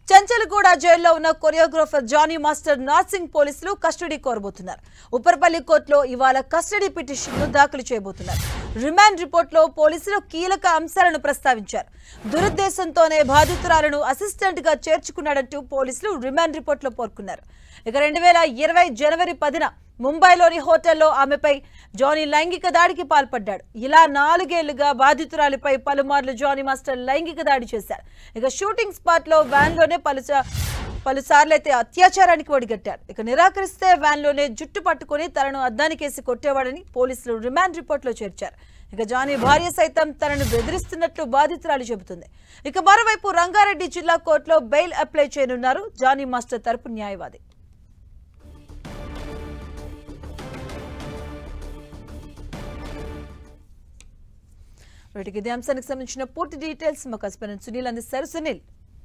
చెంచల్గూడ జైల్లో ఉన్న choreographer Johnny master Narsingi పోలీసులు కస్టడీ కోరబోతున్నారు ఉప్పర్పల్లి కోర్టులో ఇవాళ కస్టడీ పిటిషన్ను దాఖలు చేయబోతున్నారు రిమాండ్ రిపోర్ట్లో పోలీసులు కీలక అంశాలను ప్రస్తావించారు దురుద్దేశంతోనే బాధితురాలను అసిస్టెంట్ గా చేర్చుకున్నాడంటూ పోలీసులు రిమాండ్ రిపోర్ట్లో పేర్కొన్నారు ఇక రెండు వేల ఇరవై జనవరి పదిన ముంబైలోని హోటల్లో ఆమెపై జానీ లైంగిక దాడికి పాల్పడ్డాడు ఇలా నాలుగేళ్లుగా బాధితురాలిపై పలుమార్లు జానీ మాస్టర్ లైంగిక దాడి చేశారు ఇక షూటింగ్ స్పాట్ లో వ్యాన్ లోనే పలు పలుసార్లు అయితే అత్యాచారానికి ఒడిగట్టారు ఇక నిరాకరిస్తే వ్యాన్ లోనే జుట్టు పట్టుకుని తనను అద్దానికేసి కొట్టేవాడని పోలీసులు రిమాండ్ రిపోర్ట్లో చేర్చారు ఇక జానీ భార్య సైతం తనను బెదిరిస్తున్నట్లు బాధితురాలు చెబుతుంది ఇక మరోవైపు రంగారెడ్డి జిల్లా కోర్టులో బెయిల్ అప్లై చేయనున్నారు జానీ మాస్టర్ తరపు న్యాయవాది వీటికి ఇదే అంశానికి సంబంధించిన పూర్తి డీటెయిల్స్ మా కస్పెరెంట్ సునీల్ అందిస్తారు సునీల్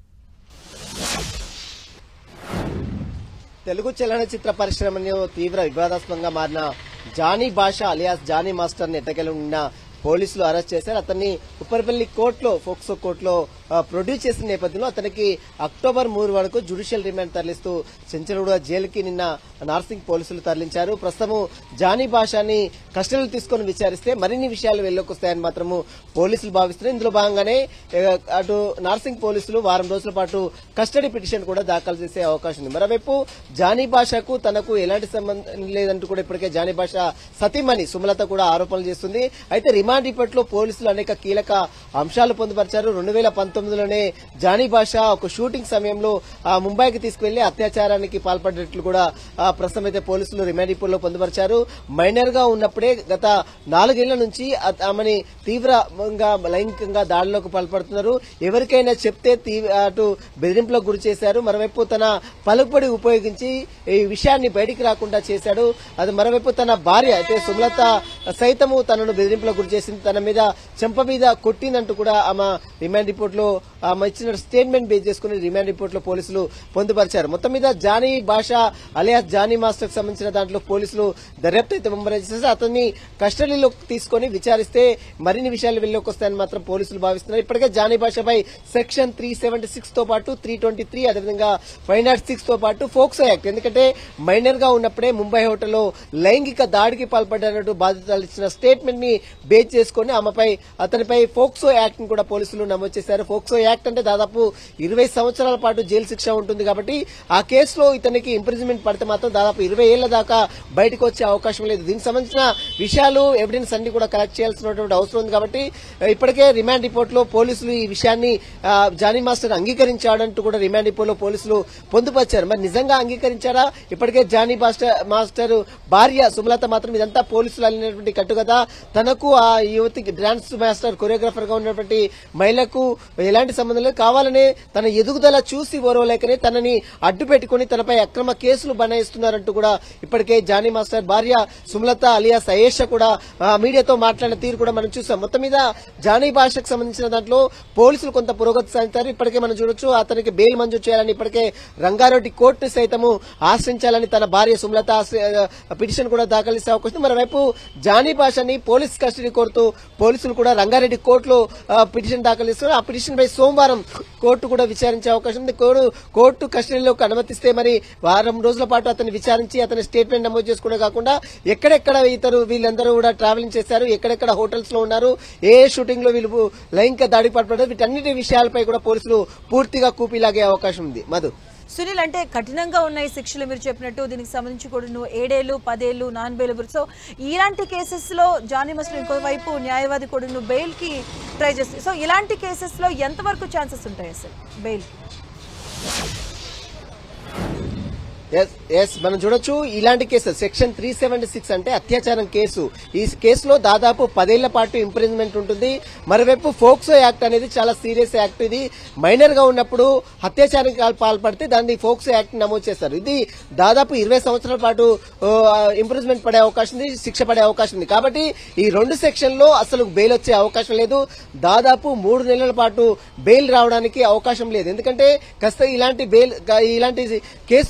తెలుగు చలనచిత్ర పరిశ్రమలో తీవ్ర వివాదాస్పదంగా మారిన జానీ భాష అలియాస్ జానీ మాస్టర్ ని ఎట్టకెళ్ళి ఉన్న పోలీసులు అరెస్ట్ చేశారు అతన్ని ఉప్పరపల్లి కోర్టులో ఫోక్సో కోర్టులో ఆ, ప్రొడ్యూస్ చేసిన నేపథ్యంలో అతనికి అక్టోబర్ మూడు వరకు జ్యుడిషియల్ రిమాండ్ తరలిస్తూ చెంచలగూడ జైలుకి నిన్న నార్సింగ్ పోలీసులు తరలించారు ప్రస్తుతం జానీ భాషని కస్టడీలో తీసుకొని విచారిస్తే మరిన్ని విషయాలు వెల్లొకొస్తాయని మాత్రము పోలీసులు భావిస్తున్నారు ఇందులో భాగంగానే ఏ, అటు నార్సింగ్ పోలీసులు వారం రోజుల పాటు కస్టడీ పిటిషన్ కూడా దాఖలు చేసే అవకాశం ఉంది మరోవైపు జానీ భాషకు తనకు ఎలాంటి సంబంధం లేదంటూ కూడా ఇప్పటికే జానీ భాష సతీమణి సుమలత కూడా ఆరోపణలు చేస్తుంది అయితే రిమాండ్ రిపోర్ట్లో పోలీసులు అనేక కీలక అంశాలు పొందుపరిచారు రెండు వేల పంతొమ్మిదిలోనే జానీ భాష ఒక షూటింగ్ సమయంలో ఆ, ముంబైకి తీసుకువెళ్లి అత్యాచారానికి పాల్పడినట్లు కూడా ఆ, ప్రస్తుతం అయితే పోలీసులు రిమాండ్ రిపోర్ట్లో పొందుపరిచారు మైనర్ గా ఉన్నప్పుడే గత నాలుగేళ్ల నుంచి అత- ఆమెని తీవ్రంగా లైంగికంగా దాడిలోకి పాల్పడుతున్నారు ఎవరికైనా చెప్తే తీ- అటు బెదిరింపులకు గురి చేశారు మరోవైపు తన పలుకుబడి ఉపయోగించి ఈ విషయాన్ని బయటికి రాకుండా చేశాడు అది మరోవైపు తన భార్య అయితే సుమలత సైతము తనను బెదిరింపులకు గురి చేసింది తన మీద చెంప మీద కొట్టిందంటూ కూడా ఆమె రిమాండ్ రిపోర్ట్ లో ఆమె ఇచ్చిన స్టేట్మెంట్ బేస్ చేసుకుని రిమాండ్ రిపోర్ట్ లో పోలీసులు పొందుపరిచారు మొత్తం మీద జానీ భాష అలియాస్ జానీ మాస్టర్ కి సంబంధించిన దాంట్లో పోలీసులు దర్యాప్తు అయితే ముమ్మరం చేసేసి అతన్ని కస్టడీలోకి తీసుకొని విచారిస్తే మరిన్ని విషయాలు వెళ్లోకి వస్తాయని మాత్రం పోలీసులు భావిస్తున్నారు ఇప్పటికే జానీ భాషపై సెక్షన్ త్రీ సెవెంటీ సిక్స్ తో పాటు త్రీ ట్వంటీ త్రీ అదేవిధంగా ఫైవ్ నాట్ సిక్స్ తో పాటు ఫోక్సో యాక్ట్ ఎందుకంటే మైనర్ గా ఉన్నప్పుడే ముంబై హోటల్లో లైంగిక దాడికి పాల్పడ్డారంటూ బాధితులు ఇచ్చిన స్టేట్మెంట్ ని బేస్ చేసుకుని ఆమెపై అతనిపై ఫోక్సో యాక్ట్ ని కూడా పోలీసులు నమోదు చేశారు ఫోక్సో యాక్ట్ అంటే దాదాపు ఇరవై సంవత్సరాల పాటు జైలు శిక్ష ఉంటుంది కాబట్టి ఆ కేసులో ఇతనికి ఇంప్రిజన్మెంట్ పడితే మాత్రం దాదాపు ఇరవై ఏళ్ల దాకా బయటకు వచ్చే అవకాశం లేదు దీనికి సంబంధించిన విషయాలు ఎవిడెన్స్ అన్ని కూడా కలెక్ట్ చేయాల్సినటువంటి అవసరం ఉంది కాబట్టి ఆ, ఇప్పటికే రిమాండ్ రిపోర్ట్ లో పోలీసులు ఈ విషయాన్ని ఆ, జానీ మాస్టర్ అంగీకరించాడంటూ కూడా రిమాండ్ రిపోర్ట్ లో పోలీసులు పొందుపరిచారు మరి నిజంగా అంగీకరించారా ఇప్పటికే జానీ మాస్టర్ మాస్టర్ భార్య సుమలత మాత్రం ఇదంతా పోలీసులు అల్లినటువంటి కట్టుకథ తనకు ఆ యువతికి డాన్స్ మాస్టర్ కొరియోగ్రాఫర్ గా ఉన్నటువంటి మహిళకు ఎలాంటి సంబంధం లేదు కావాలనే తన ఎదుగుదల చూసి ఓరవలేకనే తనని అడ్డు పెట్టుకుని తనపై అక్రమ కేసులు బనాయిస్తున్నారంటూ కూడా ఇప్పటికే జానీ మాస్టర్ భార్య సుమలత అలియాస్ అయేష కూడా ఆ, మీడియాతో మాట్లాడిన తీరు కూడా మనం చూసాం మొత్తం మీద జానీ భాషకు సంబంధించిన దాంట్లో పోలీసులు కొంత పురోగతి సాధించారు ఇప్పటికే మనం చూడొచ్చు అతనికి బెయిల్ మంజూరు చేయాలని ఇప్పటికే రంగారెడ్డి కోర్టు సైతము ఆశ్రయించాలని తన భార్య సుమలత ఆశ్ర- పిటిషన్ కూడా దాఖలు చేసే అవకాశం ఉంది. మరోవైపు జానీ భాషని పోలీస్ కస్టడీ కోరుతూ పోలీసులు కూడా రంగారెడ్డి కోర్టులో ఆ, పిటిషన్ దాఖలు చేస్తున్నారు ఆ పిటిషన్ పై సోమవారం కోర్టు కూడా విచారించే అవకాశం ఉంది కోర్టు కోర్టు కస్టడీలోకి అనుమతిస్తే మరి వారం రోజుల పాటు అతన్ని విచారించి అతని స్టేట్మెంట్ నమోదు చేసుకునే కాకుండా ఎక్కడెక్కడ ఇతరు వీళ్ళందరూ కూడా ట్రావెలింగ్ చేశారు ఎక్కడెక్కడ హోటల్స్ లో ఉన్నారు ఏ షూటింగ్ లో వీళ్ళు లైంగిక దాడి పడ్డారు వీటన్నిటి విషయాలపై కూడా పోలీసులు పూర్తిగా కూపీలాగే అవకాశం ఉంది మధు సునీల్ అంటే కఠినంగా ఉన్నాయి శిక్షలు మీరు చెప్పినట్టు దీనికి సంబంధించి కూడా నువ్వు ఏడేళ్లు పదేళ్లు నాన్ బెయిలబుల్ సో ఇలాంటి కేసెస్ లో జానీ మస్టర్ ఇంకోవైపు న్యాయవాది కూడా నువ్వు బెయిల్ కి ట్రై చేస్తుంది సో ఇలాంటి కేసెస్ లో ఎంతవరకు ఛాన్సెస్ ఉంటాయి అసలు బెయిల్ ఎస్ ఎస్ మనం చూడొచ్చు ఇలాంటి case section three seventy six అంటే అత్యాచారం కేసు ఈ కేసులో దాదాపు పదేళ్ల పాటు ఇంప్రిజ్మెంట్ ఉంటుంది మరోవైపు ఫోక్సో యాక్ట్ అనేది చాలా సీరియస్ యాక్ట్ ఇది మైనర్ గా ఉన్నప్పుడు అత్యాచారానికి పాల్పడితే దాన్ని ఫోక్సో యాక్ట్ నమోదు చేస్తారు ఇది దాదాపు ఇరవై సంవత్సరాల పాటు ఇంప్రిజ్మెంట్ పడే అవకాశం ఉంది శిక్ష పడే అవకాశం ఉంది కాబట్టి ఈ రెండు సెక్షన్ లో అసలు బెయిల్ వచ్చే అవకాశం లేదు దాదాపు మూడు నెలల పాటు బెయిల్ రావడానికి అవకాశం లేదు ఎందుకంటే కాస్త ఇలాంటి బెయిల్ ఇలాంటి కేసుల్లో చాలా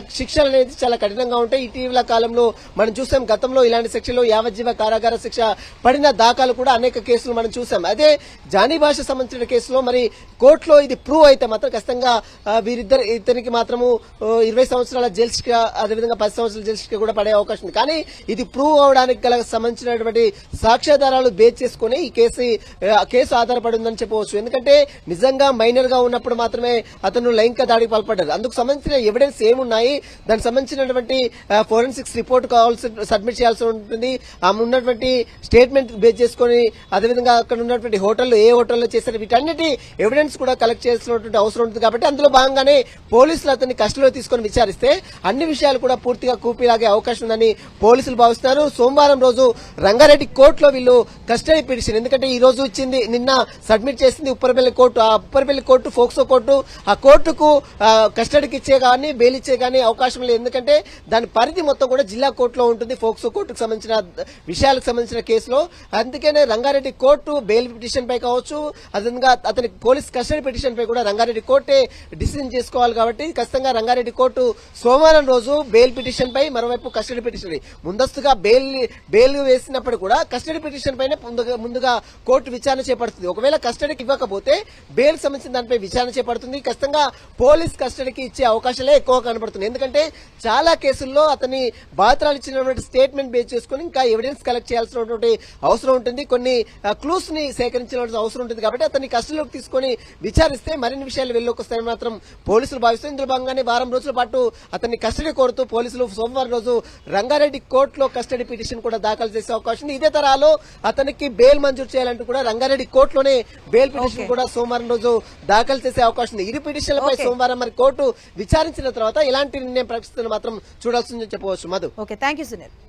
శిక్షలు అనేది చాలా కఠినంగా ఉంటాయి ఇటీవల కాలంలో మనం చూసాం గతంలో ఇలాంటి శిక్షలో యావజ్జీవ కారాగార శిక్ష పడిన దాఖలు కూడా అనేక కేసులు మనం చూసాం అదే జానీ భాష సంబంధించిన కేసులో మరి కోర్టులో ఇది ప్రూవ్ అయితే మాత్రం ఖచ్చితంగా ఆ, వీరిద్దరు ఇతనికి మాత్రము ఆ, ఇరవై సంవత్సరాల జైలు శిక్ష అదేవిధంగా పది సంవత్సరాల జైలు శిక్ష కూడా పడే అవకాశం ఉంది కానీ ఇది ప్రూవ్ అవడానికి గల సంబంధించినటువంటి సాక్ష్యాధారాలు బేస్ చేసుకుని ఈ కేసు ఆ, కేసు ఆధారపడి ఉందని చెప్పవచ్చు ఎందుకంటే నిజంగా మైనర్ గా ఉన్నప్పుడు మాత్రమే అతను లైంగిక దాడికి పాల్పడ్డారు అందుకు సంబంధించిన ఎవిడెన్స్ ఏమున్నాయి దానికి సంబంధించినటువంటి ఫోరెన్సిక్స్ రిపోర్ట్ కావాల్సి సబ్మిట్ చేయాల్సి ఉంటుంది ఆమె ఉన్నటువంటి స్టేట్మెంట్ బేస్ చేసుకుని అదేవిధంగా అక్కడ ఉన్నటువంటి హోటల్లో ఏ హోటల్లో చేశారు వీటన్నిటి ఎవిడెన్స్ కూడా కలెక్ట్ చేయాల్సినటువంటి అవసరం ఉంటుంది కాబట్టి అందులో భాగంగానే పోలీసులు అతన్ని కస్టడీలో తీసుకొని విచారిస్తే అన్ని విషయాలు కూడా పూర్తిగా కూపిలాగే అవకాశం ఉందని పోలీసులు భావిస్తున్నారు సోమవారం రోజు రంగారెడ్డి కోర్టులో వీళ్ళు కస్టడీ పిటిషన్ ఎందుకంటే ఈ రోజు ఇచ్చింది నిన్న సబ్మిట్ చేసింది ఉప్పరపల్లి కోర్టు ఆ ఉప్పరపల్లి కోర్టు ఫోక్సో కోర్టు ఆ కోర్టుకు ఆ, కస్టడీకి ఇచ్చే కానీ బెయిల్ ఇచ్చే కానీ అవకాశం లేదు ఎందుకంటే దాని పరిధి మొత్తం కూడా జిల్లా కోర్టులో ఉంటుంది ఫోక్సో కోర్టుకు సంబంధించిన విషయాలకు సంబంధించిన కేసులో అందుకనే రంగారెడ్డి కోర్టు బెయిల్ పిటిషన్ పై కావచ్చు అదేవిధంగా అతని పోలీస్ కస్టడీ పిటిషన్ పై కూడా రంగారెడ్డి కోర్టే డిసిజన్ చేసుకోవాలి కాబట్టి ఖచ్చితంగా రంగారెడ్డి కోర్టు సోమవారం రోజు బెయిల్ పిటిషన్ పై మరోవైపు కస్టడీ పిటిషన్ ముందస్తుగా బెయిల్ బెయిల్ వేసినప్పుడు కూడా కస్టడీ పిటిషన్ పైన ముందుగా ముందుగా కోర్టు విచారణ చేపడుతుంది ఒకవేళ కస్టడీకి ఇవ్వకపోతే బెయిల్ సంబంధించిన దానిపై విచారణ చేపడుతుంది ఖచ్చితంగా పోలీస్ కస్టడీకి ఇచ్చే అవకాశాలే ఎక్కువ కనబడుతుంది ఎందుకంటే చాలా కేసుల్లో అతని బాధితురాలు ఇచ్చినటువంటి స్టేట్మెంట్ బేస్ చేసుకుని ఇంకా ఎవిడెన్స్ కలెక్ట్ చేయాల్సినటువంటి అవసరం ఉంటుంది కొన్ని క్లూస్ ని సేకరించాల్సిన అవసరం ఉంటుంది కాబట్టి అతన్ని కస్టడీలోకి తీసుకొని విచారిస్తే మరిన్ని విషయాలు వెళ్ళలోకి వస్తాయని మాత్రం పోలీసులు భావిస్తారు ఇందులో భాగంగానే వారం రోజుల పాటు అతన్ని కస్టడీ కోరుతూ పోలీసులు సోమవారం రోజు రంగారెడ్డి కోర్టులో కస్టడీ పిటిషన్ కూడా దాఖలు చేసే అవకాశం ఉంది ఇదే తరాలో అతనికి బెయిల్ మంజూరు చేయాలంటూ కూడా రంగారెడ్డి కోర్టులోనే బెయిల్ పిటిషన్ Okay. కూడా సోమవారం రోజు దాఖలు చేసే అవకాశం ఉంది ఇరు పిటిషన్లపై Okay. సోమవారం మరి కోర్టు విచారించిన తర్వాత ఎలాంటి నిర్ణయం ప్రకటిస్తుందో మాత్రం చూడాల్సిందని చెప్పవచ్చు Madhu okay thank you Sunil